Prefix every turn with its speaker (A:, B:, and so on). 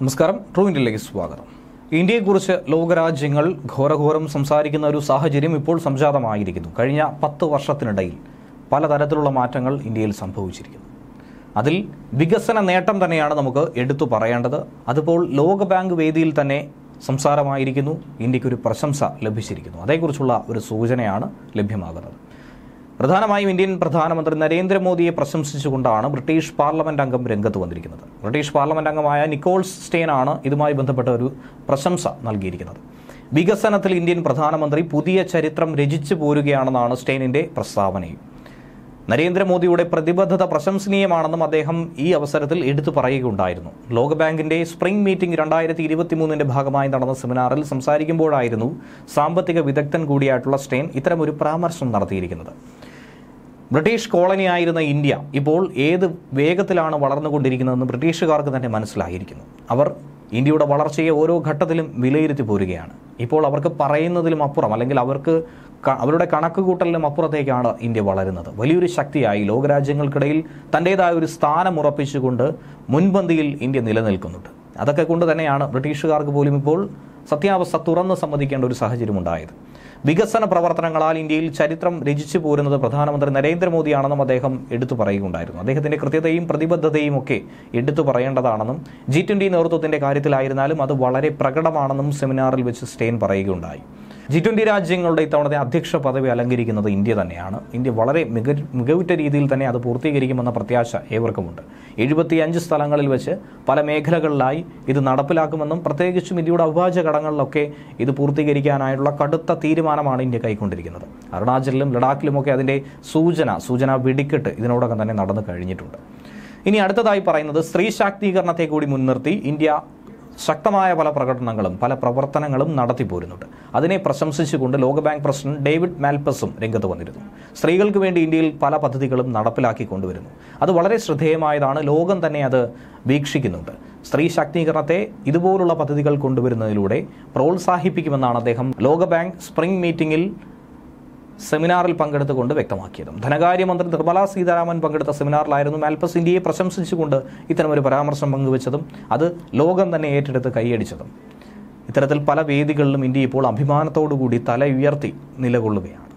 A: നമസ്കാരം ട്രൂ ഇന്ത്യയിലേക്ക് സ്വാഗതം ഇന്ത്യയെക്കുറിച്ച് ലോകരാജ്യങ്ങൾ ഘോരഘോരം സംസാരിക്കുന്ന ഒരു സാഹചര്യം ഇപ്പോൾ സംജാതമായിരിക്കുന്നു കഴിഞ്ഞ പത്ത് വർഷത്തിനിടയിൽ പലതരത്തിലുള്ള മാറ്റങ്ങൾ ഇന്ത്യയിൽ സംഭവിച്ചിരിക്കുന്നു അതിൽ വികസന നേട്ടം തന്നെയാണ് നമുക്ക് എടുത്തു പറയേണ്ടത് അതിപ്പോൾ ലോകബാങ്ക് വേദിയിൽ തന്നെ സംസാരമായിരിക്കുന്നു ഇന്ത്യക്കൊരു പ്രശംസ ലഭിച്ചിരിക്കുന്നു അതേക്കുറിച്ചുള്ള ഒരു സൂചനയാണ് ലഭ്യമാകുന്നത് പ്രധാനമായും ഇന്ത്യൻ പ്രധാനമന്ത്രി നരേന്ദ്രമോദിയെ പ്രശംസിച്ചുകൊണ്ടാണ് ബ്രിട്ടീഷ് പാർലമെന്റ് അംഗം രംഗത്ത് വന്നിരിക്കുന്നത് ബ്രിട്ടീഷ് പാർലമെന്റ് അംഗമായ നിക്കോൾസ് സ്റ്റെയിനാണ് ഇതുമായി ബന്ധപ്പെട്ട ഒരു പ്രശംസ നൽകിയിരിക്കുന്നത് വികസനത്തിൽ ഇന്ത്യൻ പ്രധാനമന്ത്രി പുതിയ ചരിത്രം രചിച്ചു പോരുകയാണെന്നാണ് സ്റ്റെയിനിന്റെ പ്രസ്താവനയും നരേന്ദ്രമോദിയുടെ പ്രതിബദ്ധത പ്രശംസനീയമാണെന്നും അദ്ദേഹം ഈ അവസരത്തിൽ എടുത്തു പറയുകയുണ്ടായിരുന്നു ലോകബാങ്കിന്റെ സ്പ്രിംഗ് മീറ്റിംഗ് രണ്ടായിരത്തി ഇരുപത്തിമൂന്നിന്റെ ഭാഗമായി നടന്ന സെമിനാറിൽ സംസാരിക്കുമ്പോഴായിരുന്നു സാമ്പത്തിക വിദഗ്ധൻ കൂടിയായിട്ടുള്ള സ്റ്റെയിൻ ഇത്തരമൊരു പരാമർശം നടത്തിയിരിക്കുന്നത് ബ്രിട്ടീഷ് കോളനിയായിരുന്ന ഇന്ത്യ ഇപ്പോൾ ഏത് വേഗത്തിലാണ് വളർന്നുകൊണ്ടിരിക്കുന്നതെന്ന് ബ്രിട്ടീഷുകാർക്ക് തന്നെ മനസ്സിലായിരിക്കുന്നു അവർ ഇന്ത്യയുടെ വളർച്ചയെ ഓരോ ഘട്ടത്തിലും വിലയിരുത്തി പോരുകയാണ് ഇപ്പോൾ അവർക്ക് പറയുന്നതിലും അപ്പുറം അല്ലെങ്കിൽ അവർക്ക് ക- അവരുടെ കണക്കുകൂട്ടലിനും അപ്പുറത്തേക്കാണ് ഇന്ത്യ വളരുന്നത് വലിയൊരു ശക്തിയായി ലോകരാജ്യങ്ങൾക്കിടയിൽ തൻ്റെതായ ഒരു സ്ഥാനം ഉറപ്പിച്ചുകൊണ്ട് മുൻപന്തിയിൽ ഇന്ത്യ നിലനിൽക്കുന്നുണ്ട് അതൊക്കെ കൊണ്ട് തന്നെയാണ് ബ്രിട്ടീഷുകാർക്ക് പോലും ഇപ്പോൾ സത്യാവസ്ഥ തുറന്ന് സമ്മതിക്കേണ്ട ഒരു സാഹചര്യം ഉണ്ടായത് വികസന പ്രവർത്തനങ്ങളാൽ ഇന്ത്യയിൽ ചരിത്രം രചിച്ചു പോരുന്നത് പ്രധാനമന്ത്രി നരേന്ദ്രമോദിയാണെന്നും അദ്ദേഹം എടുത്തു പറയുകയുണ്ടായിരുന്നു അദ്ദേഹത്തിന്റെ കൃത്യതയും പ്രതിബദ്ധതയും ഒക്കെ എടുത്തു പറയേണ്ടതാണെന്നും ജി ട്വന്റി നേതൃത്വത്തിന്റെ കാര്യത്തിലായിരുന്നാലും അത് വളരെ പ്രകടമാണെന്നും സെമിനാറിൽ വെച്ച് സ്റ്റെയിൻ പറയുകയുണ്ടായി ജി ട്വന്റി രാജ്യങ്ങളുടെ ഇത്തവണത്തെ അധ്യക്ഷ പദവി അലങ്കരിക്കുന്നത് ഇന്ത്യ തന്നെയാണ് ഇന്ത്യ വളരെ മിക മികവുറ്റ രീതിയിൽ തന്നെ അത് പൂർത്തീകരിക്കുമെന്ന പ്രത്യാശ ഏവർക്കുമുണ്ട് എഴുപത്തിയഞ്ച് സ്ഥലങ്ങളിൽ വെച്ച് പല മേഖലകളിലായി ഇത് നടപ്പിലാക്കുമെന്നും പ്രത്യേകിച്ചും ഇന്ത്യയുടെ അവിഭാജ്യ ഘടകങ്ങളിലൊക്കെ ഇത് പൂർത്തീകരിക്കാനായിട്ടുള്ള കടുത്ത തീരുമാനമാണ് ഇന്ത്യ കൈക്കൊണ്ടിരിക്കുന്നത് അരുണാചലിലും ലഡാക്കിലുമൊക്കെ അതിൻ്റെ സൂചന സൂചന വെടിക്കെട്ട് ഇതിനോടകം തന്നെ നടന്നു കഴിഞ്ഞിട്ടുണ്ട് ഇനി അടുത്തതായി പറയുന്നത് സ്ത്രീ ശാക്തീകരണത്തെ കൂടി മുൻനിർത്തി ഇന്ത്യ ശക്തമായ പല പ്രകടനങ്ങളും പല പ്രവർത്തനങ്ങളും നടത്തിപ്പോരുന്നുണ്ട് അതിനെ പ്രശംസിച്ചുകൊണ്ട് ലോകബാങ്ക് പ്രസിഡന്റ് ഡേവിഡ് മാൽപ്പസും രംഗത്ത് വന്നിരുന്നു സ്ത്രീകൾക്ക് വേണ്ടി ഇന്ത്യയിൽ പല പദ്ധതികളും നടപ്പിലാക്കി കൊണ്ടുവരുന്നു അത് വളരെ ശ്രദ്ധേയമായതാണ് ലോകം തന്നെ അത് വീക്ഷിക്കുന്നുണ്ട് സ്ത്രീ ശാക്തീകരണത്തെ ഇതുപോലുള്ള പദ്ധതികൾ കൊണ്ടുവരുന്നതിലൂടെ പ്രോത്സാഹിപ്പിക്കുമെന്നാണ് അദ്ദേഹം ലോകബാങ്ക് സ്പ്രിംഗ് മീറ്റിംഗിൽ സെമിനാറിൽ പങ്കെടുത്തുകൊണ്ട് വ്യക്തമാക്കിയതും ധനകാര്യമന്ത്രി നിർമ്മല സീതാരാമൻ പങ്കെടുത്ത സെമിനാറിലായിരുന്നു മാൽപ്പസ് ഇന്ത്യയെ പ്രശംസിച്ചുകൊണ്ട് ഇത്തരമൊരു പരാമർശം പങ്കുവച്ചതും അത് ലോകം തന്നെ ഏറ്റെടുത്ത് കൈയടിച്ചതും ഇത്തരത്തിൽ പല വേദികളിലും ഇന്ത്യ ഇപ്പോൾ അഭിമാനത്തോടുകൂടി തല ഉയർത്തി നിലകൊള്ളുകയാണ്